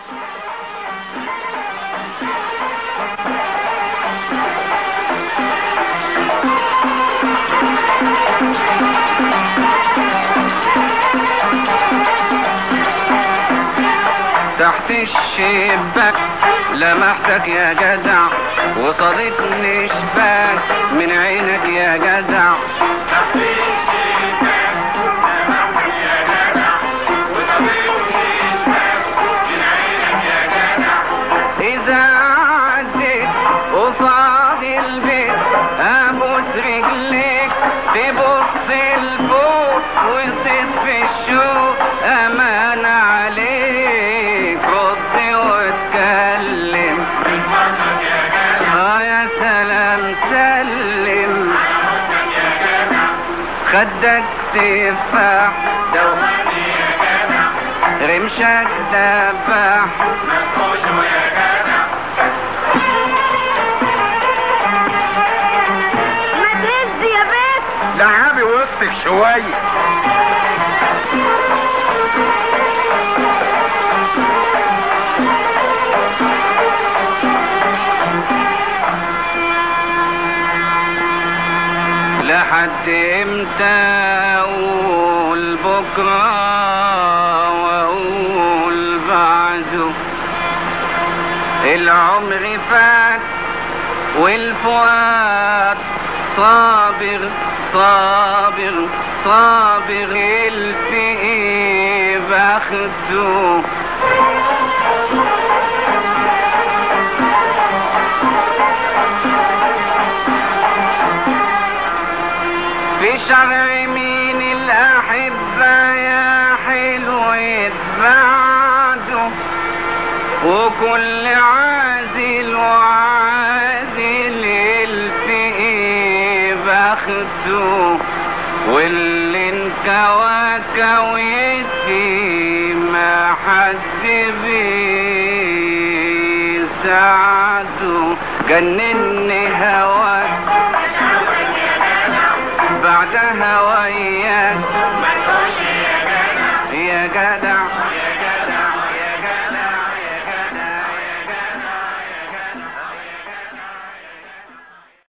تحت الشباك لمحتك يا جدع وصديق نشباك من عينك يا جدع إذا عديت قصاد البيت أبوس رجليك تبص لفوق وصيت في الشوق أمان عليك رد واتكلم آه يا سلام سلم خدك تفاح دو رمشك دباح ما تهز يا بنت لعبي وسطك شوية لحد امتى اقول بكره واقول بعده العمر فات والفؤاد صابر صابر صابر الفقي باخده في شرع مين الأحبة يا حلو يتبعده وكل عازل وعازل الفقي باخده واللي انكوى كويتي ما حد بيساعده جنني هواك بعد هواياك يا جدع